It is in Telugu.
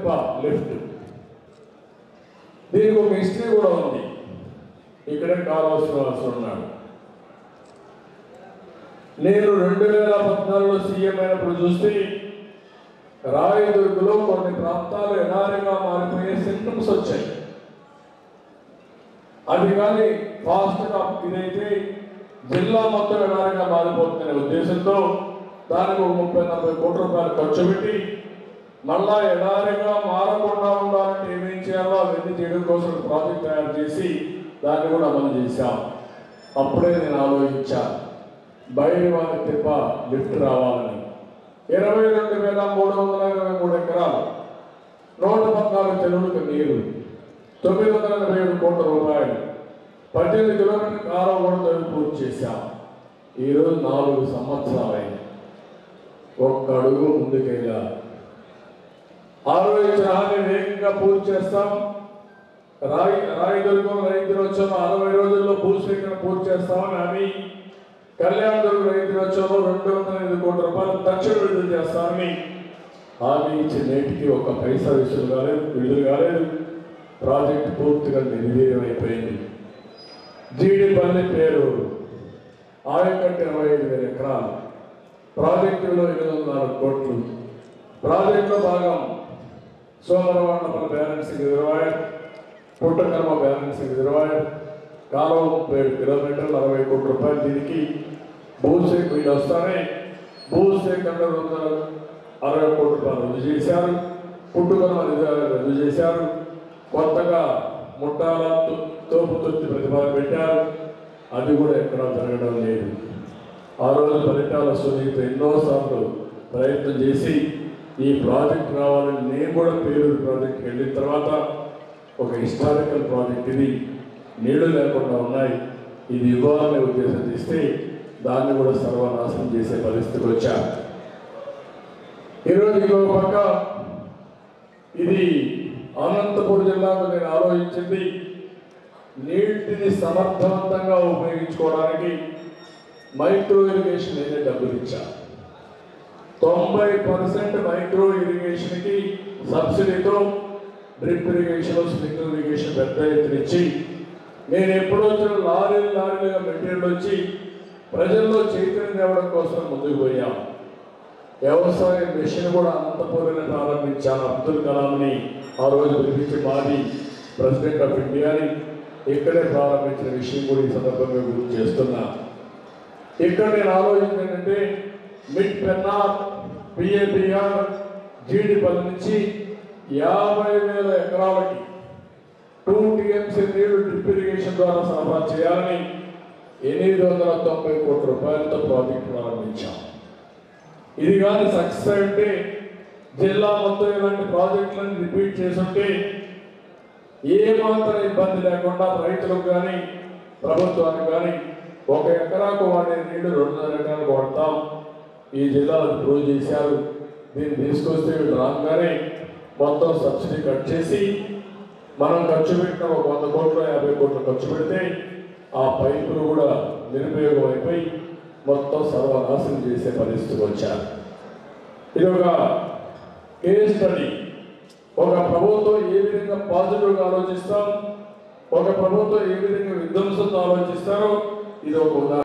తిప్ప లిఫ్ట్ దీనికి ఒక హిస్టరీ కూడా ఉంది ఇక్కడే కాలువ శ్రీనివాసులు ఉన్నాడు నేను రెండు వేల పద్నాలుగులో సీఎం అయినప్పుడు చూస్తే రాయదుర్గులో కొన్ని ప్రాంతాలు ఎడారిగా మారిపోయే సింటమ్స్ వచ్చాయి అది కానీ ఫాస్ట్గా ఇదైతే జిల్లా మొత్తం ఎడారిగా మారిపోతుందనే ఉద్దేశంతో దానికి ఒక ముప్పై నలభై కోట్ల రూపాయలు ఖర్చు పెట్టి మళ్ళా ఎడారిగా మారకుండా ఉండాలంటే ఏమేం చేయాలో అవన్నీ చేయడం కోసం ఒక ప్రాజెక్ట్ తయారు చేసి దాన్ని కూడా అమలు చేశాం అప్పుడే నేను ఆలోచించా బయలువారి తిప్ప లిఫ్ట్ రావాలని ఇరవై రెండు వేల మూడు వందల ఇరవై మూడు ఎకరాలు నూట పద్నాలుగు చెరువులకు నీరు తొమ్మిది వందల ఎనభై ఏడు కోట్ల రూపాయలు పద్దెనిమిది కిలోమీటర్ల కాలువ కూడా తవ్వి పూర్తి చేశాం ఈరోజు నాలుగు సంవత్సరాలైంది ఒక్క అడుగు ముందుకెళ్ళా ఆలోచించిన హామీ వేగంగా పూర్తి చేస్తాం రాయి రాయదుర్గం రైతు దినోత్సవం అరవై రోజుల్లో భూసేకరణ పూర్తి చేస్తామని హామీ కళ్యాణదుర్గం రైతు దినోత్సవంలో రెండు వందల ఐదు కోట్ల రూపాయలు తక్షణ విడుదల చేస్తామని హామీ ఇచ్చిన నేటికి ఒక పైసా విషయం కాలేదు విడుదల కాలేదు ప్రాజెక్ట్ పూర్తిగా నిర్వీర్యం అయిపోయింది జీడిపల్లి పేరు ఆయకట్టు ఇరవై ఐదు వేల ఎకరాలు ప్రాజెక్టులో ఎనిమిది వందల నాలుగు కోట్లు ప్రాజెక్టులో భాగం సోమరవాడపల బ్యాలెన్సింగ్ రిజర్వాయర్ పుట్టకర్మ బ్యాలెన్సింగ్ రిజర్వాయర్ కాలువ ముప్పై ఏడు కిలోమీటర్లు అరవై కోట్ల రూపాయలు దీనికి భూసేకరణ వీళ్ళు వస్తానే భూసేకరణ రెండు వందల అరవై కోట్ల రూపాయలు రద్దు చేశారు పుట్టుకర్మ రిజర్వాయర్ రద్దు చేశారు కొత్తగా ముట్టాల తో- తోపు తొత్తి ప్రతిపాదన పెట్టారు అది కూడా ఎక్కడా జరగడం లేదు ఆ రోజు ఫలితాల సునీత ఎన్నోసార్లు ప్రయత్నం చేసి ఈ ప్రాజెక్ట్ రావాలని నేను కూడా పేరు ప్రాజెక్ట్కి వెళ్ళిన తర్వాత ఒక హిస్టారికల్ ప్రాజెక్ట్ ఇది నీళ్లు లేకుండా ఉన్నాయి ఇది ఇవ్వాలనే ఉద్దేశం చేస్తే దాన్ని కూడా సర్వనాశనం చేసే పరిస్థితికి వచ్చా ఈరోజు ఇంకో పక్క ఇది అనంతపురం జిల్లాకు నేను ఆలోచించింది నీటిని సమర్థవంతంగా ఉపయోగించుకోవడానికి మైక్రో ఇరిగేషన్ నేనే డబ్బులు ఇచ్చా తొంభై పర్సెంట్ మైక్రో ఇరిగేషన్కి సబ్సిడీతో డ్రిప్ ఇరిగేషన్ స్ప్రింక్లర్ ఇరిగేషన్ పెద్ద ఎత్తున ఇచ్చి నేను ఎప్పుడో వచ్చిన లారీలు లారీలుగా మెటీరియల్ వచ్చి ప్రజల్లో చైతన్యం తేవడం కోసం ముందుకు పోయాం వ్యవసాయ మిషన్ కూడా అనంతపురంలో ప్రారంభించాను అబ్దుల్ కలాంని ఆ రోజు పిలిపించి మాది ప్రెసిడెంట్ ఆఫ్ ఇండియాని ఇక్కడే ప్రారంభించిన విషయం కూడా ఈ సందర్భంగా గుర్తు చేస్తున్నా ఇక్కడ నేను ఆలోచించింది ఏంటంటే మిడ్ పెన్నార్ పిఏబిఆర్ జీడిపల్లి నుంచి యాభై వేల ఎకరాలకి టూ టీఎంసీ నీళ్లు డ్రిప్ ఇరిగేషన్ ద్వారా సరఫరా చేయాలని ఎనిమిది వందల తొంభై కోట్ల రూపాయలతో ప్రాజెక్ట్ ప్రారంభించాం ఇది కానీ సక్సెస్ అంటే జిల్లా మొత్తం ఇలాంటి ప్రాజెక్టులను రిపీట్ చేసుంటే ఏ మాత్రం ఇబ్బంది లేకుండా రైతులకు కానీ ప్రభుత్వానికి కానీ ఒక ఎకరాకు వాడే నీళ్లు రెండున్నర ఎకరాలకు వాడతాం ఈ జిల్లాలో ప్రూవ్ చేశారు దీన్ని తీసుకొస్తే వీళ్ళు రాగానే మొత్తం సబ్సిడీ కట్ చేసి మనం ఖర్చు పెట్టిన ఒక వంద కోట్లు యాభై కోట్లు ఖర్చు పెడితే ఆ పైపులు కూడా నిరుపయోగం అయిపోయి మొత్తం సర్వనాశనం చేసే పరిస్థితికి వచ్చారు ఇది ఒక కేస్ స్టడీ ఒక ప్రభుత్వం ఏ విధంగా పాజిటివ్గా ఆలోచిస్తాం ఒక ప్రభుత్వం ఏ విధంగా విధ్వంసంతో ఆలోచిస్తారో ఇది ఒక ఉదాహరణ